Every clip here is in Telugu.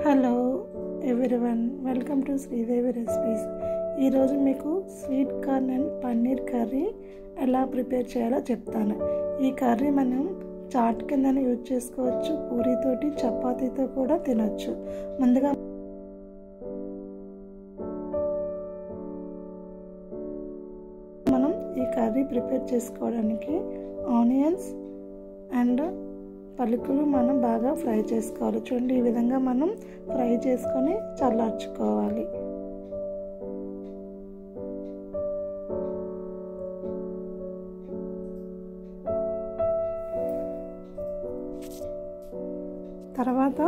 hello everyone welcome to Sridevi recipes ఈరోజు మీకు sweet corn and paneer curry ఎలా ప్రిపేర్ చేయాలో చెప్తాను ఈ కర్రీ మనం చాట్ కింద యూజ్ చేసుకోవచ్చు పూరీతోటి చపాతీతో కూడా తినొచ్చు ముందుగా మనం ఈ కర్రీ ప్రిపేర్ చేసుకోవడానికి ఆనియన్స్ అండ్ పలుకులు మనం బాగా ఫ్రై చేసుకోవాలి చూడండి ఈ విధంగా మనం ఫ్రై చేసుకొని చల్లార్చుకోవాలి తర్వాత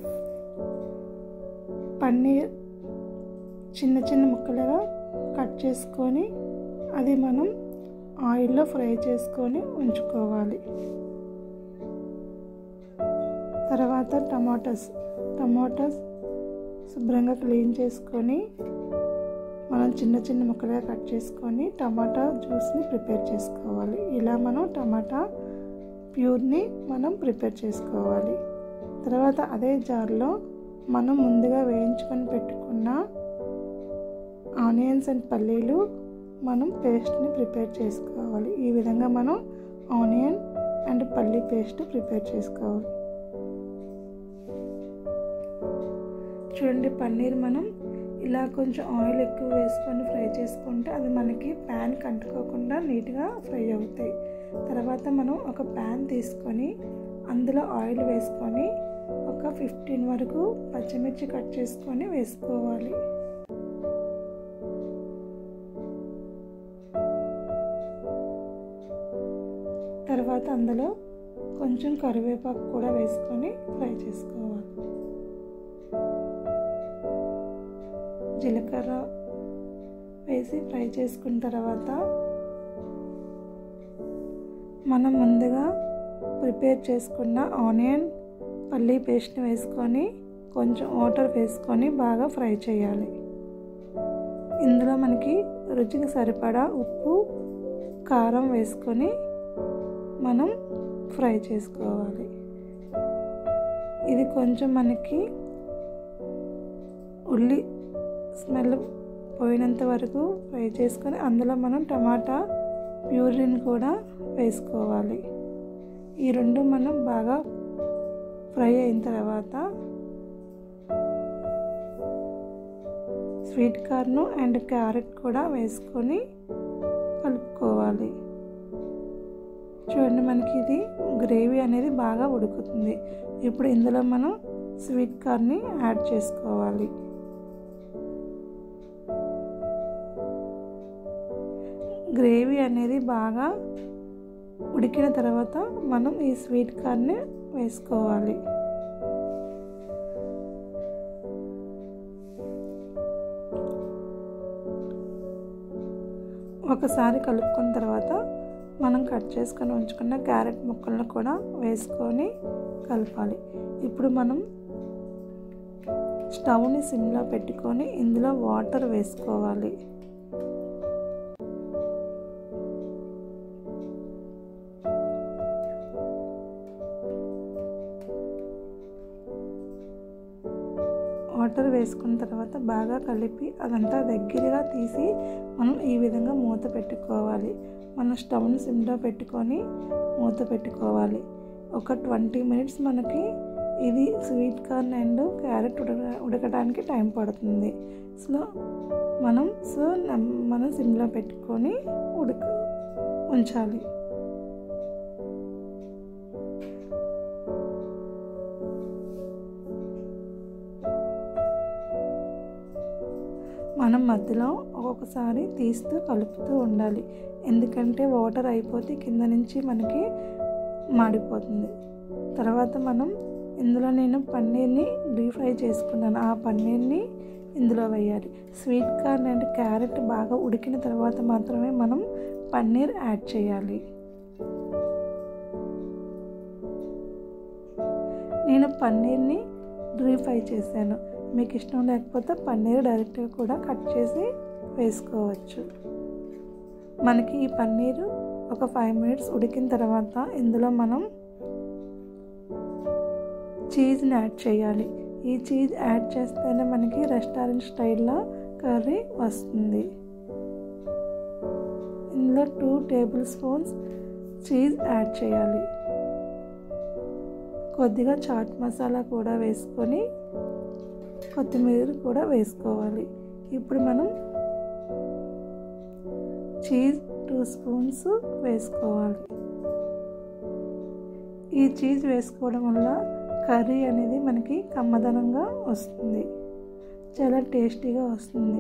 పన్నీర్ చిన్న చిన్న ముక్కలుగా కట్ చేసుకొని అది మనం ఆయిల్లో ఫ్రై చేసుకొని ఉంచుకోవాలి తర్వాత టమాటాస్ టమాటాస్ శుభ్రంగా క్లీన్ చేసుకొని మనం చిన్న చిన్న ముక్కలుగా కట్ చేసుకొని టమాటా జ్యూస్ని ప్రిపేర్ చేసుకోవాలి ఇలా మనం టమాటా ప్యూర్ని మనం ప్రిపేర్ చేసుకోవాలి తర్వాత అదే జార్లో మనం ముందుగా వేయించుకొని పెట్టుకున్న ఆనియన్స్ అండ్ పల్లీలు మనం పేస్ట్ని ప్రిపేర్ చేసుకోవాలి ఈ విధంగా మనం ఆనియన్ అండ్ పల్లీ పేస్ట్ ప్రిపేర్ చేసుకోవాలి చూడండి పన్నీర్ మనం ఇలా కొంచెం ఆయిల్ ఎక్కువ వేసుకొని ఫ్రై చేసుకుంటే అది మనకి ప్యాన్ కంటుకోకుండా నీట్గా ఫ్రై అవుతాయి తర్వాత మనం ఒక ప్యాన్ తీసుకొని అందులో ఆయిల్ వేసుకొని ఒక ఫిఫ్టీన్ వరకు పచ్చిమిర్చి కట్ చేసుకొని వేసుకోవాలి తర్వాత అందులో కొంచెం కరివేపాకు కూడా వేసుకొని ఫ్రై చేసుకోవాలి జీలకర్ర వేసి ఫ్రై చేసుకున్న తర్వాత మనం ముందుగా ప్రిపేర్ చేసుకున్న ఆనియన్ పల్లీ పేస్ట్ని వేసుకొని కొంచెం వాటర్ వేసుకొని బాగా ఫ్రై చేయాలి ఇందులో మనకి రుచికి సరిపడా ఉప్పు కారం వేసుకొని మనం ఫ్రై చేసుకోవాలి ఇది కొంచెం మనకి ఉల్లి స్మెల్ పోయినంత వరకు ఫ్రై చేసుకొని అందులో మనం టమాటా ప్యూరిన్ కూడా వేసుకోవాలి ఈ రెండు మనం బాగా ఫ్రై అయిన తర్వాత స్వీట్ కార్న్ అండ్ క్యారెట్ కూడా వేసుకొని కలుపుకోవాలి చూడండి మనకి ఇది గ్రేవీ అనేది బాగా ఉడుకుతుంది ఇప్పుడు ఇందులో మనం స్వీట్ కార్న్ని యాడ్ చేసుకోవాలి గ్రేవీ అనేది బాగా ఉడికిన తర్వాత మనం ఈ స్వీట్ కార్న్ని వేసుకోవాలి ఒకసారి కలుపుకున్న తర్వాత మనం కట్ చేసుకొని ఉంచుకున్న క్యారెట్ ముక్కలను కూడా వేసుకొని కలపాలి ఇప్పుడు మనం స్టవ్ని సిమ్లో పెట్టుకొని ఇందులో వాటర్ వేసుకోవాలి వాటర్ వేసుకున్న తర్వాత బాగా కలిపి అదంతా దగ్గరగా తీసి మనం ఈ విధంగా మూత పెట్టుకోవాలి మనం స్టవ్ని సిమ్లో పెట్టుకొని మూత పెట్టుకోవాలి ఒక ట్వంటీ మినిట్స్ మనకి ఇది స్వీట్ కార్న్ అండ్ క్యారెట్ ఉడక ఉడకడానికి టైం పడుతుంది సో మనం సో మనం సిమ్లో పెట్టుకొని ఉడక ఉంచాలి మనం మధ్యలో ఒక్కొక్కసారి తీస్తూ కలుపుతూ ఉండాలి ఎందుకంటే వాటర్ అయిపోతే కింద నుంచి మనకి మాడిపోతుంది తర్వాత మనం ఇందులో నేను పన్నీర్ని డీప్ ఫ్రై చేసుకున్నాను ఆ పన్నీర్ని ఇందులో వేయాలి స్వీట్ కార్న్ అండ్ క్యారెట్ బాగా ఉడికిన తర్వాత మాత్రమే మనం పన్నీర్ యాడ్ చేయాలి నేను పన్నీర్ని డీప్ ఫ్రై చేశాను మీకు ఇష్టం లేకపోతే పన్నీర్ డైరెక్ట్గా కూడా కట్ చేసి వేసుకోవచ్చు మనకి ఈ పన్నీరు ఒక ఫైవ్ మినిట్స్ ఉడికిన తర్వాత ఇందులో మనం చీజ్ని యాడ్ చేయాలి ఈ చీజ్ యాడ్ చేస్తేనే మనకి రెస్టారెంట్ స్టైల్లో కర్రీ వస్తుంది ఇందులో two tablespoons cheese add చేయాలి కొద్దిగా చాట్ మసాలా కూడా వేసుకొని కొత్తిమీర కూడా వేసుకోవాలి ఇప్పుడు మనం చీజ్ టూ స్పూన్స్ వేసుకోవాలి ఈ చీజ్ వేసుకోవడం వల్ల కర్రీ అనేది మనకి కమ్మదనంగా వస్తుంది చాలా టేస్టీగా వస్తుంది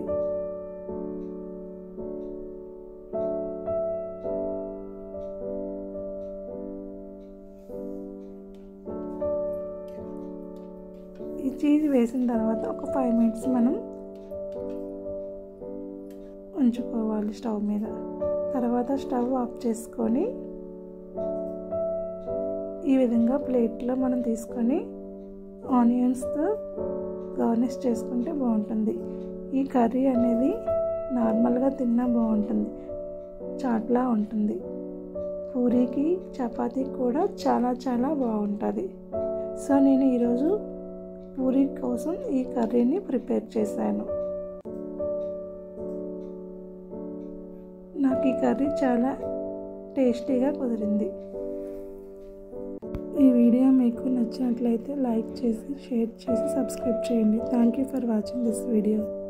ఈ చీజ్ వేసిన తర్వాత ఒక ఫైవ్ మినిట్స్ మనం ఉంచుకోవాలి స్టవ్ మీద తర్వాత స్టవ్ ఆఫ్ చేసుకొని ఈ విధంగా ప్లేట్లో మనం తీసుకొని ఆనియన్స్తో గార్నిష్ చేసుకుంటే బాగుంటుంది ఈ కర్రీ అనేది నార్మల్గా తిన్నా బాగుంటుంది చాట్లా ఉంటుంది పూరీకి చపాతీకి కూడా చాలా చాలా బాగుంటుంది సో నేను ఈరోజు పూరీ కోసం ఈ కర్రీని ప్రిపేర్ చేశాను నాకు ఈ కర్రీ చాలా టేస్టీగా కుదిరింది ఈ వీడియో మీకు నచ్చినట్లయితే లైక్ చేసి షేర్ చేసి సబ్స్క్రైబ్ చేయండి thank you for watching this video